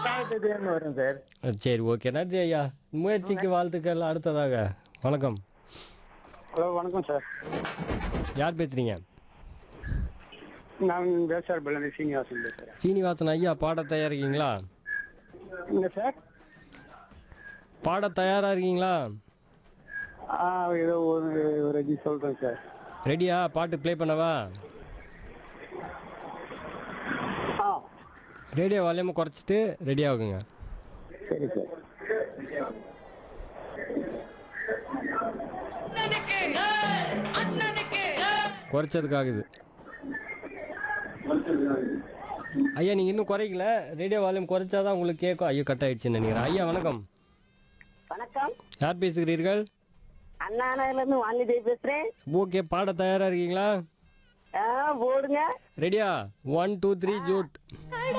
தாயத்துன்னு வரும் சார் சரி ஓகே நன்றி ஐயா முயற்சிக்கு வாழ்த்துக்கள் அடுத்ததாக வணக்கம் ஹலோ வணக்கம் சார் யார் பேசுறீங்க நான் வேசார் பள்ளி சீனிவாசன் பேசுகிறேன் சீனிவாசன் ஐயா பாட தயாரா இருக்கீங்களா என்ன சார் பாட தயாரா இருக்கீங்களா ஆ ஏதோ ஒரு ஒரு இது சொல்கிறேன் சார் ரெடியா பாட்டு ப்ளே பண்ணவா ஆ ரேடியோ வால்யூமை குறைச்சிட்டு ரெடி ஆகுங்க சரி சார் குறைச்சதுக்காகுது ஐயா நீங்கள் இன்னும் குறைக்கல ரேடியோ வால்யூம் குறைச்சாதான் உங்களுக்கு கேட்கும் ஐயோ கட் ஆயிடுச்சுன்னு நினைக்கிறேன் ஐயா வணக்கம் வணக்கம் யார் பேசுகிறீர்கள் அண்ணா நகர்ல இருந்து வாணிதேவி பேசுறேன் ஓகே பாட தயாரா இருக்கீங்களா ஆ, போடுங்க ரெடியா ஒன் டூ த்ரீ ஜூட்